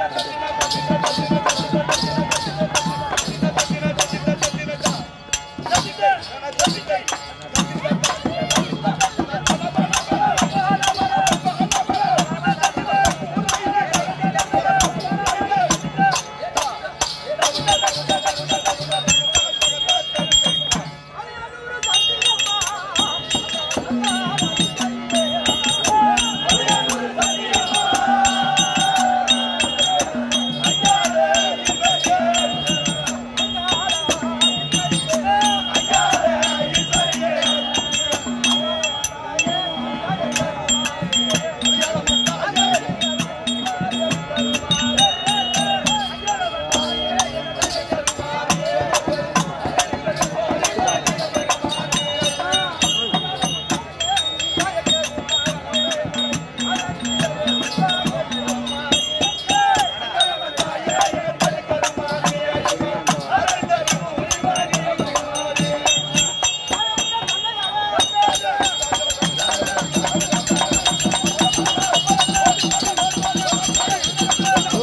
ஆ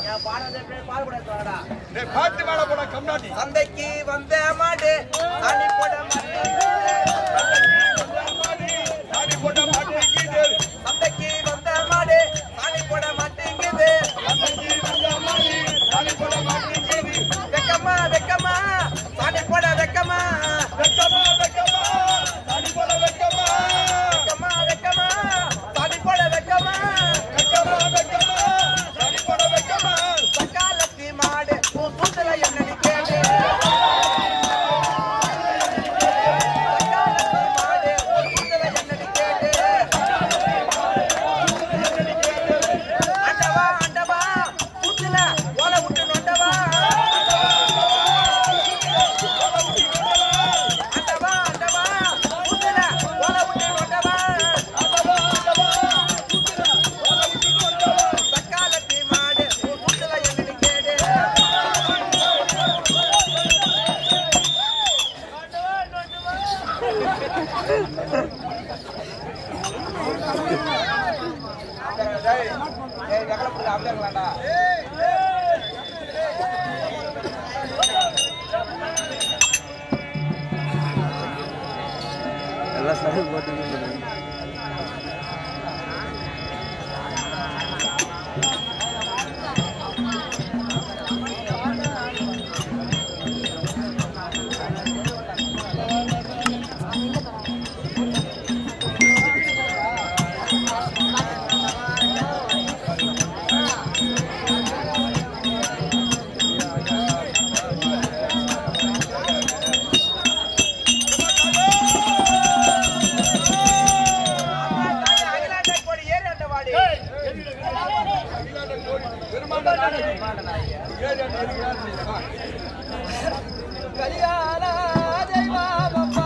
என் பாடம் கேட்டு பாடுபட வாடா டேய், பாட்டு மேல போட கம்னாட்டி சந்தைக்கு வந்த மாடு சாணி போட சாணி போட்ட மாட்டேங்குது சந்தைக்கு வந்த மாடு சாணி போட மாட்டேங்குது சாணி போட மாட்டேங்குது வெக்கமா வெக்கமா சாணி போட வெக்கமா வெக்கமா வெக்கமா சாணி போட வெக்கமா வெக்கமா வெக்கமா சாணி போட வெக்கமா வெக்கமா வெக்கமா சாணி போட வெக்கமா சக்காலத்தி மாடு உன் கூத்துல என்னன்னு கேளு சக்காலத்தி மாடு உன் கூத்துல என்னன்னு கேளு ஆண்டவா ஆண்டவா கூத்துல ஓலை விட்டு நொண்டவா ஆண்டவா ஆண்டவா கூத்துல ஓலை விட்டு நொண்டவா சக்காலத்தி மாடு உன் கூத்துல என்னன்னு கேளு டேய் டேய் வெக்கல புடி அப்படியே இருக்கலாம்டா அகிலாண்ட கோடி ஏறி அந்த வாடி கல்யாண தெய்வாமப்பா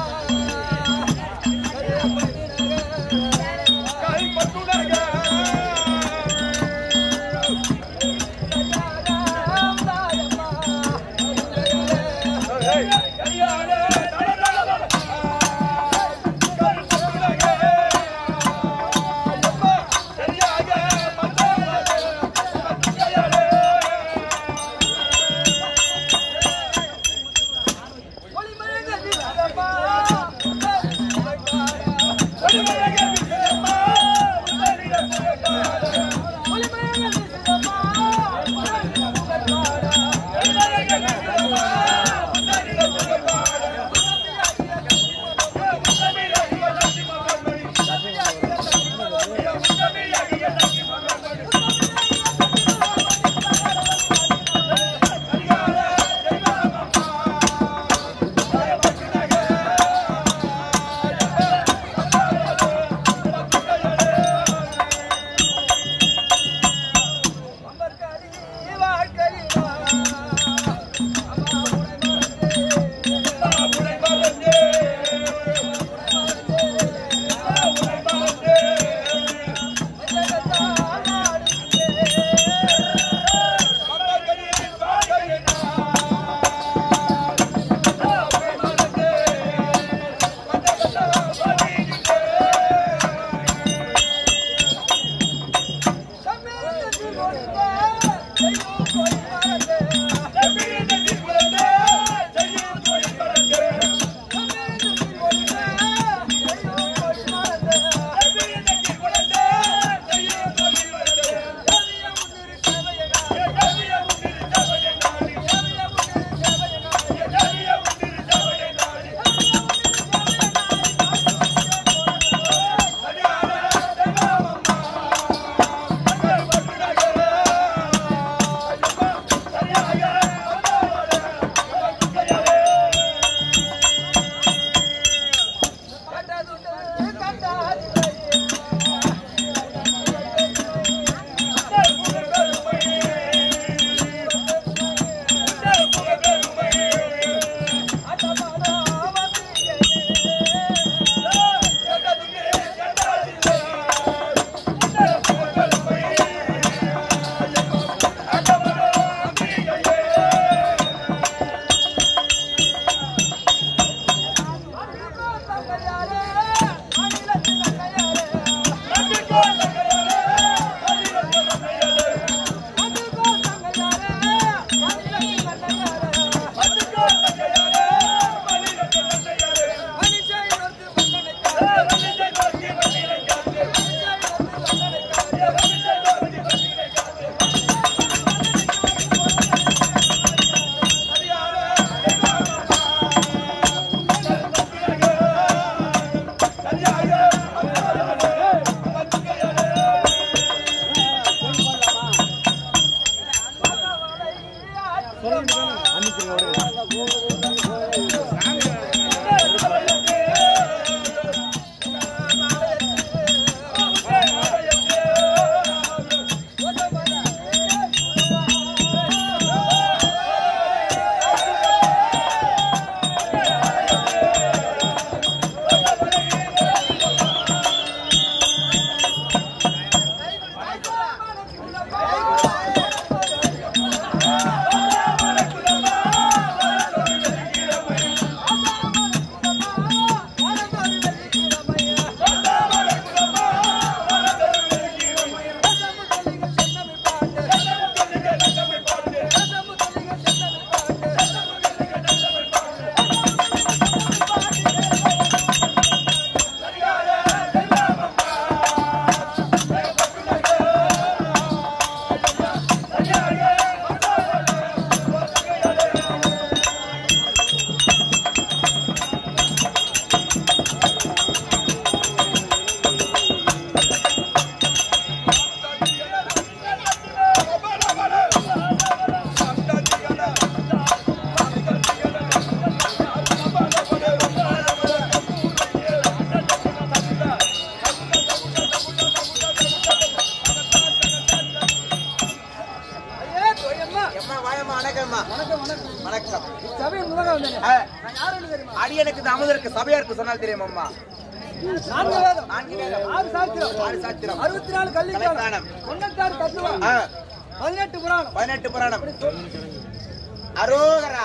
அடியனுக்கு இந்த அமுதருக்கு சபையாருக்கு சொன்னால் தெரியும் அம்மா நான்கு வேதம் நான்கு வேதம். ஆறு சாஸ்திரம் ஆறு சாத்திரம் அறுபத்தி நாலு கல்விக்காலம் கலைக்காலம். தொண்ணூத்தாறு தத்துவம் ஆ, பதினெட்டு புராணம் பதினெட்டு புராணம் அரோகரா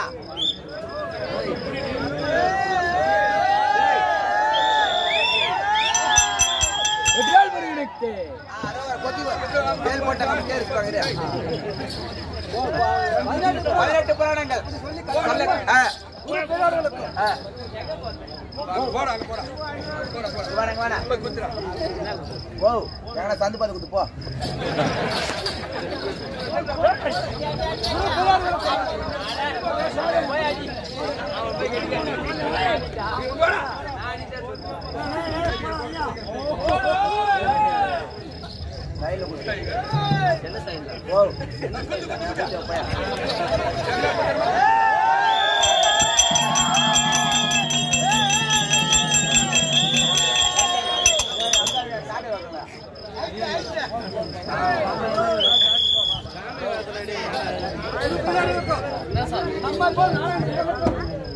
ஆ, அரோகரா கொத்தி வா. வேல் போட்ட நம்பிக்கை இருக்காங்க இரு. பதினெட்டு புராணம் பதினெட்டு புராணங்கள் சொல்ல ஆ, ஊர் பெரியோர்களுக்கும் ஆ. இங்க வாடா, இங்க வாடா. ஓ எங்கடா சந்து பார்த்து குத்து போ சைடுல குத்து. ஓ பையன். நம்ம போல் நாராயண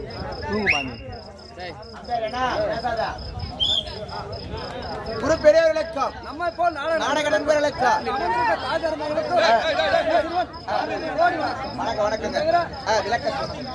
குரு பெரியவர்களுக்கும் நம்ம போல் நாராயண நாடக நண்பர்களுக்கும் அமர்ந்திருக்க தாஜர்மகளுக்கும் சிறுவன் கோடி வணக்கம். வணக்கம் வணக்கங்க ஆ, விளக்கம் சொல்லுங்க.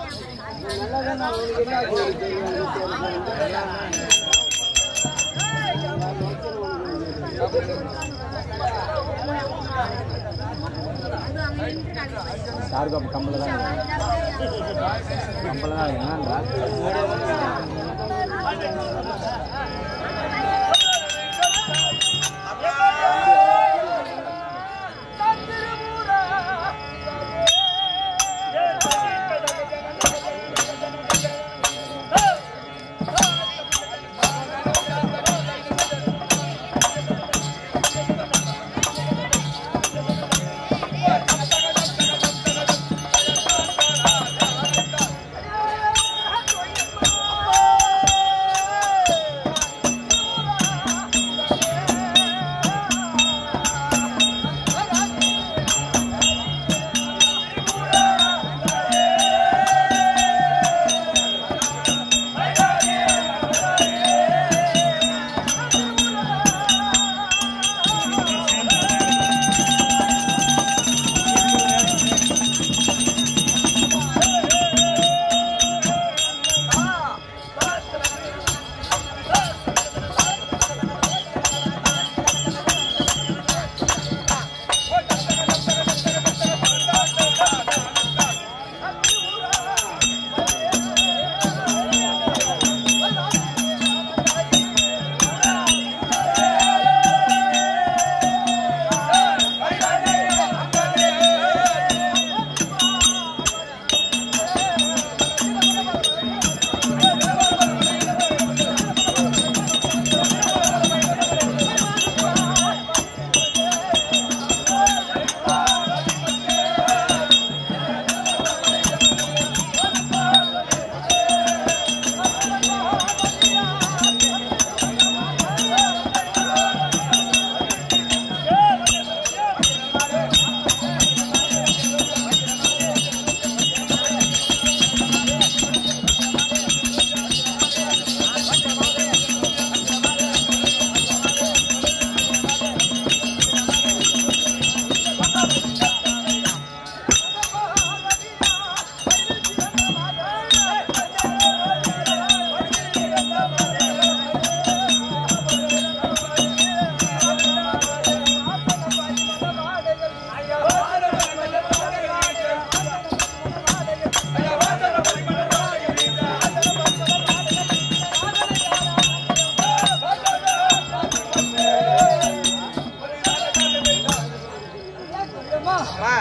அம்மா, அம்மா,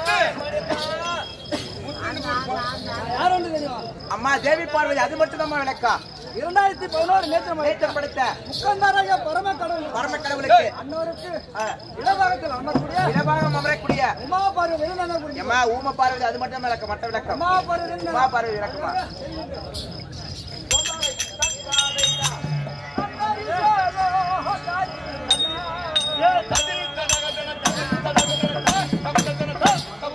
யார் ஒன்று தெரியுமா அம்மா தேவி பார்வதி அது மட்டும் தான் விளக்கா இரண்டாயிரத்தி பதினோரு நேற்று மணி படைத்த முக்கந்தாராய பரம கடவுள் பரம கடவுளுக்கு அன்னோருக்கு ஆ, இடபாகத்தில் அமரக்கூடிய இடபாகம் அமரக்கூடிய உமா பார்வை வெளிநடக்கூடிய எம்மா ஊம பார்வதி அது மட்டும் விளக்கம் மற்ற விளக்கம் உமா பார்வை உமா பார்வதி விளக்கமா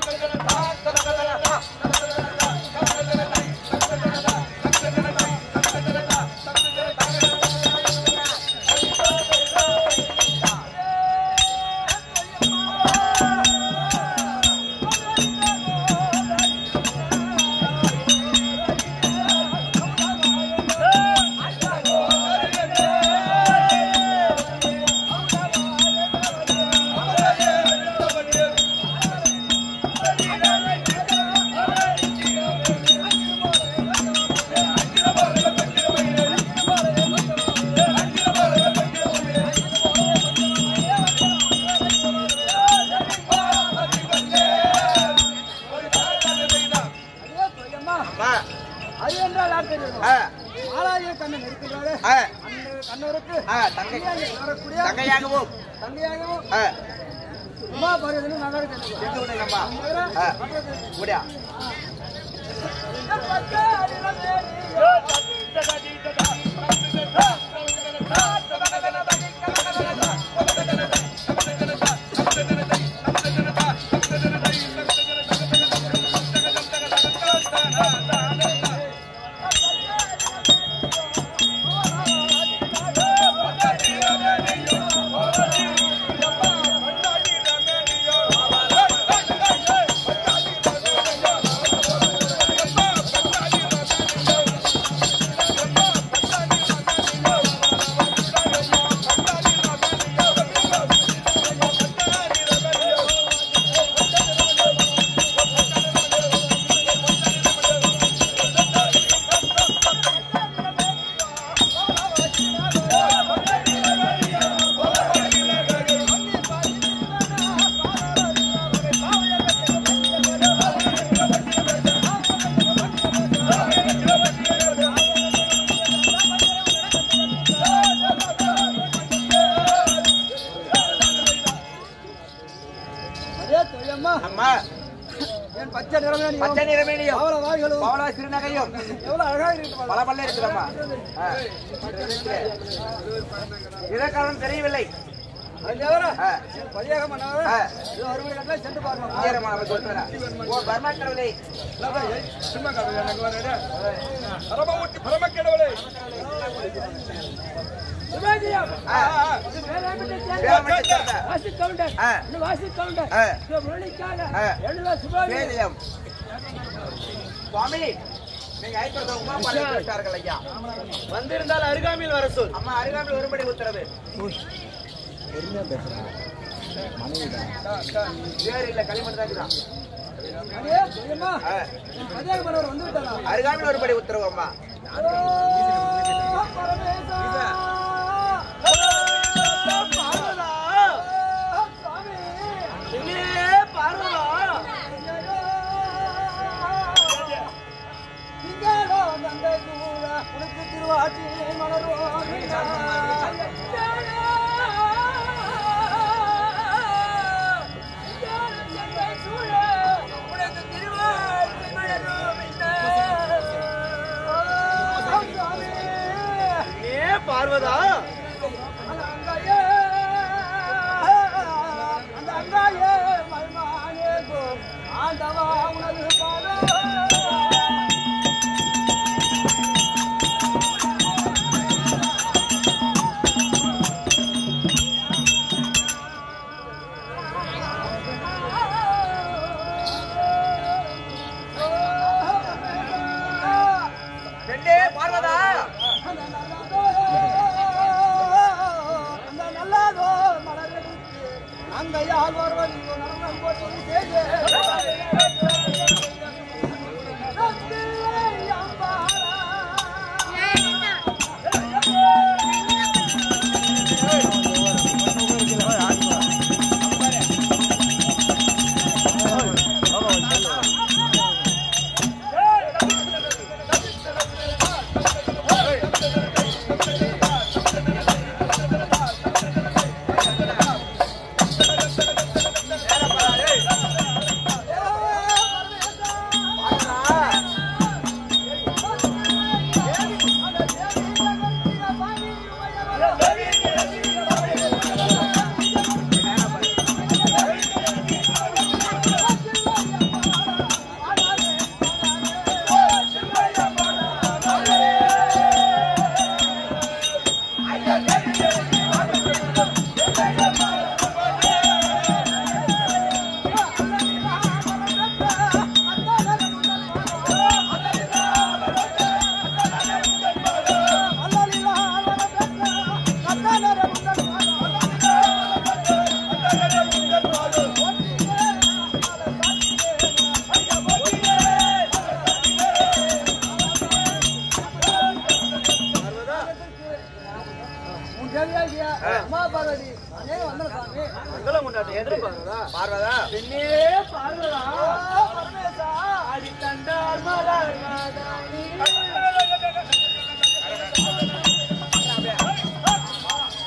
Yeah. தங்கை வரக்கூடிய தங்கையாகவும் தங்கையாகவும் ஆ, உமா பார்வதியும் நல்லாக தெரிஞ்சு சென்று விடுங்கம்மா ஆ, முடியா அதே தொழிலம்மா அம்மா என் பச்சை நிறமே நீ பச்சை நிறமேனியும் அவள வாய்களும் பவள சிறுநகையும் எவ்வளவு அழகாக இருக்கு பாரு. பல பல்ல இருக்குதம்மா ஆ. இதற்காரணம் தெரியவில்லை அது தவிர ஆ. என் பரியாக மன்னவர் ஆ. இது அறுபது கட்டளை சென்று பாருங்க ஈரமா நம்ம சொல்றேன் ஓ பர்மா கடவுளே சும்மா கடவுளே, எனக்கு வரேடா. பரமமூர்த்தி பரமக்கடவுளே. சுபேதியம் ஆ. இது வேளாண்மை சேர்ந்த வேளாண்மை சேர்ந்த. வாசி கவுண்டர் ஆ. இந்த வாசி கவுண்டர் ஆ. இந்த முரளிக்காக ஆ. எழுத சுபேதியம் வேதியம் சுவாமி நீங்க ஐப்பறத உமா பாளையம் விட்டார்கள் ஐயா வந்திருந்தால் அருகாமையில் வர சொல் அம்மா அருகாமல் ஒருபடி உத்தரவு வேறு இல்ல களிமண் தான் இருக்குதான். அதே தொழிலம்மா ஆ. என் பரியாக மன்னவர் வந்து விட்டாரா அருகாமையில் ஒருபடி உத்தரவு அம்மா ஓ, பரமேசா. ஓ, பார்வதா. ஓ, சுவாமி. திங்களோ தந்தை கூட உனக்கு திருவாட்சி மலர்வோம் பார்வதா அந்த அங்காயே அந்த அங்காயே மல்மானே கோ ஆண்டவா உனது பாதம் பெண்ணே பார்வதா அந்த நல்லாதோ மலரெடுத்து அங்கையால் ஒருவன் இங்கு நடனம் போட்டு செய்து உன் தேவியாகிய அம்மா பார்வதி அநேக வந்தன சாமி மங்களம் கொண்டாட்டு எதிர்பார்வதா பார்வதா பெண்ணே பார்வதா பரமேசா அடித்தண்டார் மலர் மாதாணி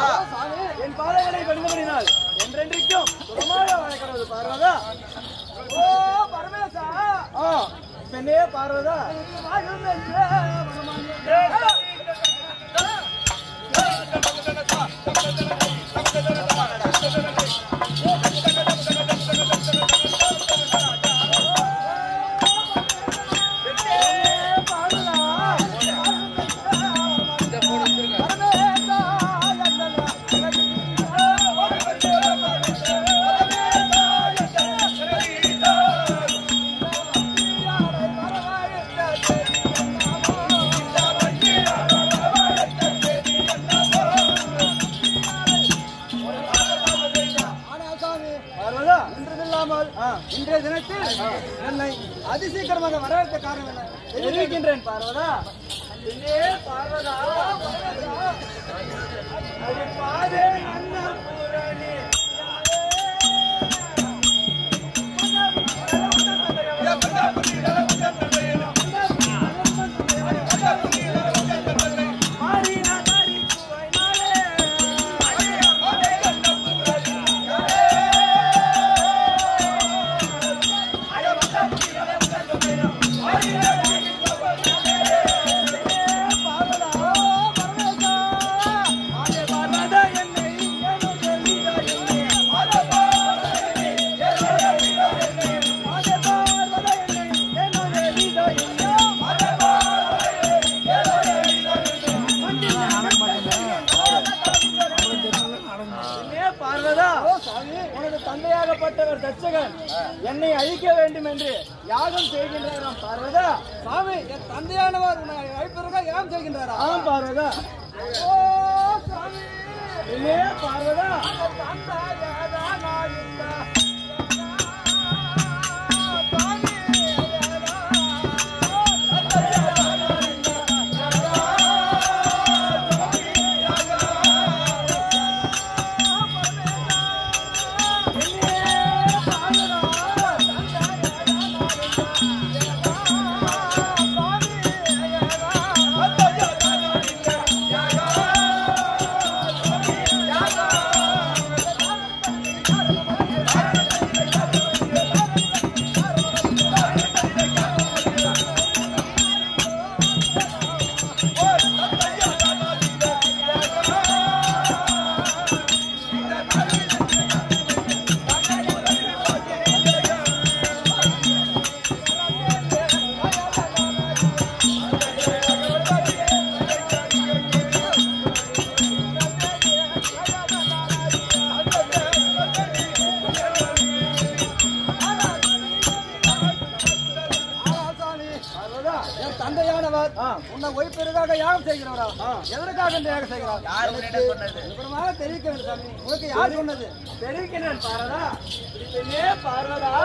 என் பாதைகளை பணிந்தபடினால் என்றென்றைக்கும் சுகமாக வாழ கடவுள் பார்வதா ஓ பரமேசா ஆ பெண்ணே பார்வதா வாழும் என்றே மனமானே. ஆனால் சாமி, பார்வதா, இன்றில்லாமல் இன்றைய தினத்தில் என்னை அதிசீக்கிரமாக வரவேற்க காரணம் என்ன தெரிவிக்கின்றேன் பார்வதா என்னே பார்வதா பார்வதா. அது பாதே அன்னபூரணி. மாறினா தாரி குவைனாலே. பார்வதா, பரமேசா. ஆண்டே பார்வதா, என்னை ஏனோ சொல்லிடா என்னை. ஆண்டே பார்வதா, என்னை ஏனோ சொல்லிடா என்னை. ஆண்டே பார்வதா, என்னை ஏனோ சொல்லிடா என்னை. ஆண்டே பார்வதா, என்னை ஏனோ சொல்லிடா என்னே பார்வதா உனது தந்தையாகப்பட்டவர் தட்சகன் என்னை அழிக்க வேண்டும் என்று யாகம் செய்கின்றாராம் பார்வதா சாமி என் தந்தையானவர் உன்னை அழிப்பதற்காக யாகம் செய்கின்றாரா ஆம் பார்வதா ஓ சாமி என்னே பார்வதா பார்வதா, என் தந்தையானவர் உன்னை ஒய்ப்பெருக்காக யாகம் செய்கிறவரா எதற்காக இந்த யாகம் செய்கிறார் யார் உன்னிடம் எனக்கு சொன்னது? விவரமாக தெரிவிக்க வேண்டும் சாமி உனக்கு யார் சொன்னது தெரிவிக்கிறேன் பார்வதா பெண்ணே பார்வதா